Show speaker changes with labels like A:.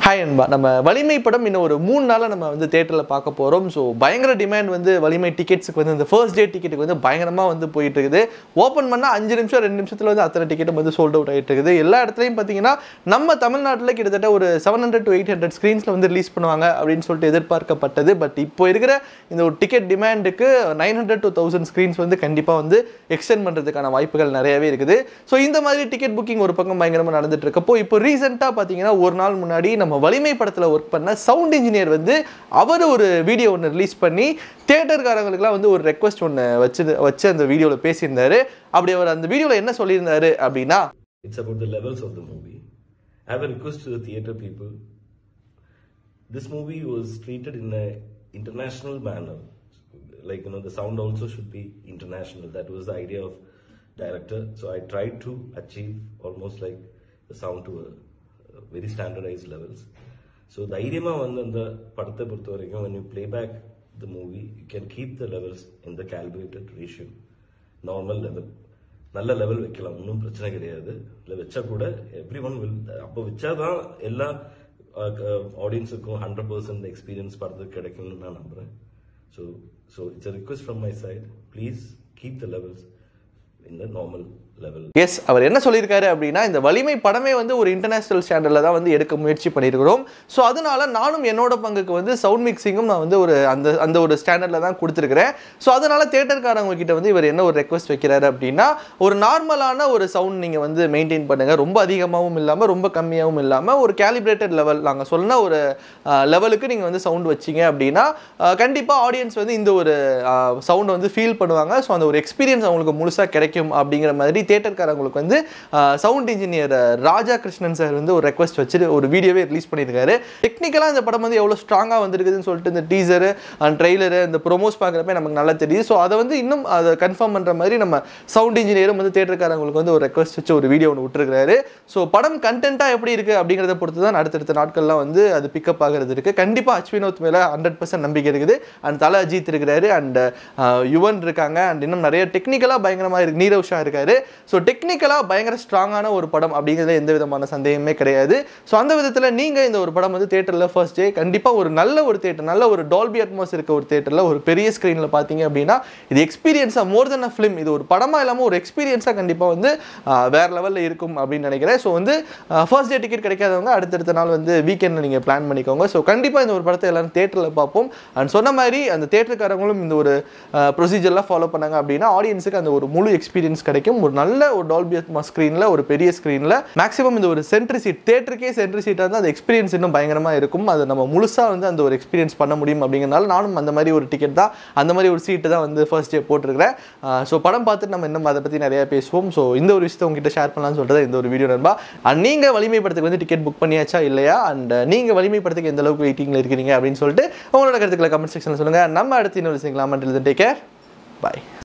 A: Hi அன்பா நம்ம வலிமை படம் இன்னும் ஒரு மூணு நாளில் நம்ம வந்து தேட்டரில் பார்க்க போகிறோம் ஸோ பயங்கர டிமாண்ட் வந்து வலிமை டிக்கெட்ஸுக்கு வந்து இந்த ஃபர்ஸ்ட் டே டிக்கெட்டுக்கு வந்து பயங்கரமாக வந்து போயிட்டு இருக்குது ஓப்பன் பண்ணால் அஞ்சு நிமிஷம் ரெண்டு நிமிஷத்தில் வந்து அத்தனை டிக்கெட்டும் வந்து சோல்ட் அவுட் ஆகிட்டு இருக்குது எல்லா இடத்துலையும் பார்த்தீங்கன்னா நம்ம தமிழ்நாட்டில் கிட்டத்தட்ட ஒரு seven hundred to eight hundred ஸ்க்ரீன்ஸில் வந்து ரிலீஸ் பண்ணுவாங்க அப்படின்னு சொல்லிட்டு எதிர்பார்க்கப்பட்டது பட் இப்போ இருக்கிற இந்த ஒரு டிக்கெட் டிமாண்டுக்கு nine hundred to thousand screens வந்து கண்டிப்பாக வந்து எக்ஸ்டெண்ட் பண்ணுறதுக்கான வாய்ப்புகள் நிறையவே இருக்குது ஸோ இந்த மாதிரி டிக்கெட் புக்கிங் ஒரு பக்கம் பயங்கரமாக நடந்துட்டு இருக்கப்போ இப்போ ரீசெண்டாக பார்த்தீங்கன்னா ஒரு நாள் முன்னாடி நம்ம வலிமை படத்தில் ஒர்க் பண்ண சவுண்ட் இன்ஜினியர் வந்து அவர் ஒரு வீடியோ ஒன்று ரிலீஸ் பண்ணி தேட்டர்காரங்களுக்குலாம் வந்து ஒரு ரெக்வஸ்ட் ஒன்று வச்சு வச்சு அந்த வீடியோவில் பேசியிருந்தாரு அப்படி அவர் அந்த வீடியோவில் என்ன சொல்லியிருந்தாரு அப்படின்னா
B: It's about the levels of the movie. I have a request to the theatre people. This movie was treated in a international manner. Like you know, the sound also should be international. That was the idea of director. So I tried to achieve almost like the sound to a, a very standardized levels. So தைரியமாக வந்து அந்த படத்தை பொறுத்த வரைக்கும் when you play back the movie you can keep the levels in the calibrated ratio normal level நல்ல level வைக்கலாம் ஒன்றும் பிரச்சனை கிடையாது இல்லை வச்சா கூட எவ்ரி ஒன் வில் அப்போ வச்சாதான் எல்லா ஆடியன்ஸுக்கும் ஹண்ட்ரட் பர்சன்ட் எக்ஸ்பீரியன்ஸ் படத்துக்கு கிடைக்கும்னு நான் நம்புறேன் so so it's a request from my side please keep the levels in the normal level
A: as அவர் என்ன சொல்லியிருக்காரு அப்படின்னா இந்த வலிமை படமே வந்து ஒரு இன்டர்நேஷனல் ஸ்டாண்டர்டில் தான் வந்து எடுக்க முயற்சி பண்ணியிருக்கிறோம் ஸோ அதனால நானும் என்னோட பங்குக்கு வந்து சவுண்ட் மிக்சிங்கும் நான் வந்து ஒரு அந்த அந்த ஒரு ஸ்டாண்டர்டில் தான் கொடுத்துருக்கிறேன் ஸோ அதனால தேட்டர்காரங்க கிட்ட வந்து இவர் என்ன ஒரு ரெக்வஸ்ட் வைக்கிறாரு அப்படின்னா ஒரு நார்மலான ஒரு சவுண்ட் நீங்கள் வந்து மெயின்டைன் பண்ணுங்க ரொம்ப அதிகமாகவும் இல்லாமல் ரொம்ப கம்மியாகவும் இல்லாமல் ஒரு கேலிப்ரேட்டட் லெவல் நாங்கள் சொன்ன ஒரு லெவலுக்கு நீங்கள் வந்து சவுண்ட் வச்சிங்க அப்படின்னா கண்டிப்பாக ஆடியன்ஸ் வந்து இந்த ஒரு சவுண்டை வந்து ஃபீல் பண்ணுவாங்க ஸோ அந்த ஒரு எக்ஸ்பீரியன்ஸ் அவங்களுக்கு முழுசாக கிடைக்கும் அப்படிங்கிற மாதிரி தேட்டர்காரங்களுக்கு வந்து sound engineer Raja Krishnan sir வந்து ஒரு ரெக்வஸ்ட் வச்சுட்டு ஒரு வீடியோவே ரிலீஸ் பண்ணியிருக்காரு டெக்னிக்கலாக இந்த படம் வந்து எவ்வளோ ஸ்ட்ராங்காக வந்திருக்குதுன்னு சொல்லிட்டு இந்த டீசரு அண்ட் ட்ரெய்லரு இந்த ப்ரொமோஸ் பார்க்குறப்ப நமக்கு நல்லா தெரியுது ஸோ அதை வந்து இன்னும் அதை கன்ஃபார்ம் பண்ணுற மாதிரி நம்ம சவுண்ட் இன்ஜினியரும் வந்து தேட்டர்காரங்களுக்கு வந்து ஒரு ரெக்வஸ்ட் வச்சு ஒரு வீடியோ ஒன்று விட்டுருக்காரு ஸோ படம் கண்டென்ட்டாக எப்படி இருக்குது அப்படிங்கிறத பொறுத்து தான் அடுத்தடுத்த நாட்கள்லாம் வந்து அது பிக்கப் ஆகிறது இருக்குது கண்டிப்பாக அச்வினோத் மேலே ஹண்ட்ரட் பர்சன்ட் நம்பிக்கை இருக்குது அண்ட் தலை அஜித் இருக்கிறாரு அண்ட் யுவன் இருக்காங்க அண்ட் இன்னும் நிறைய டெக்னிக்கலாக பயங்கரமாக இருக்கு நீரவ் ஷா இருக்காரு ஸோ டெக்னிக்கலாக பயங்கர ஸ்ட்ராங்கான ஒரு படம் அப்படிங்கிறதுல எந்த விதமான சந்தேகமே கிடையாது ஸோ அந்த விதத்தில் நீங்கள் இந்த ஒரு படம் வந்து தேட்டரில் ஃபர்ஸ்ட் டே கண்டிப்பாக ஒரு நல்ல ஒரு தேட்டர் நல்ல ஒரு டால்பி அட்மாஸ் இருக்க ஒரு தேட்டரில் ஒரு பெரிய ஸ்க்ரீனில் பார்த்தீங்க அப்படின்னா இது எக்ஸ்பீரியன்ஸாக மோர் தென் அ ஃபிலிம் இது ஒரு படமாக இல்லாமல் ஒரு எக்ஸ்பீரியன்ஸாக கண்டிப்பாக வந்து ஆஹ், வேற லெவலில் இருக்கும் அப்படின்னு நினைக்கிறேன் ஸோ வந்து ஃபர்ஸ்ட் டே டிக்கெட் கிடைக்காதவங்க அடுத்தடுத்த நாள் வந்து வீக்கெண்டில் நீங்கள் பிளான் பண்ணிக்கோங்க ஸோ கண்டிப்பாக இந்த ஒரு படத்தை எல்லாரும் தேட்டரில் பார்ப்போம் அண்ட் சொன்ன மாதிரி அந்த தேட்டருக்காரங்களும் இந்த ஒரு ப்ரொசீஜர்லாம் ஃபாலோ பண்ணாங்க அப்படின்னா ஆடியன்ஸுக்கு அந்த ஒரு முழு எக்ஸ்பீரியன்ஸ் கிடைக்கும் ஒரு நல்ல ஒரு டால்பி அட்மாஸ் ஸ்க்ரீனில் ஒரு பெரிய ஸ்க்ரீனில் மேக்ஸிமம் இந்த ஒரு சென்ட்ரி சீட் தேட்டருக்கே சென்ட்ரி சீட்டாக இருந்தால் அந்த எக்ஸ்பீரியன்ஸ் இன்னும் பயங்கரமாக இருக்கும் அது நம்ம முழுசாக வந்து அந்த ஒரு எக்ஸ்பீரியன்ஸ் பண்ண முடியும் அப்படிங்கிறனால நானும் அந்த மாதிரி ஒரு டிக்கெட் தான் அந்த மாதிரி ஒரு சீட்டு தான் வந்து ஃபர்ஸ்ட் டே போட்டிருக்கிறேன் ஸோ படம் பார்த்துட்டு நம்ம இன்னும் அதை பற்றி நிறைய பேசுவோம் ஸோ இந்த ஒரு விஷயத்தை உங்ககிட்ட ஷேர் பண்ணலாம்னு சொல்கிறது இந்த ஒரு வீடியோ நண்பா அண்ட் நீங்கள் வலிமை படத்துக்கு வந்து டிக்கெட் புக் பண்ணியாச்சா இல்லையா அண்ட் நீங்கள் வலிமை படத்துக்கு எந்த அளவுக்கு வெயிட்டிங்கில் இருக்கிறீங்க அப்படின்னு சொல்லிட்டு உங்களோட கருத்துக்களை கமெண்ட் செக்ஷனில் சொல்லுங்கள் நம்ம அடுத்து இன்னொரு விஷயங்களா மட்டும் டேக் கேர் பாய்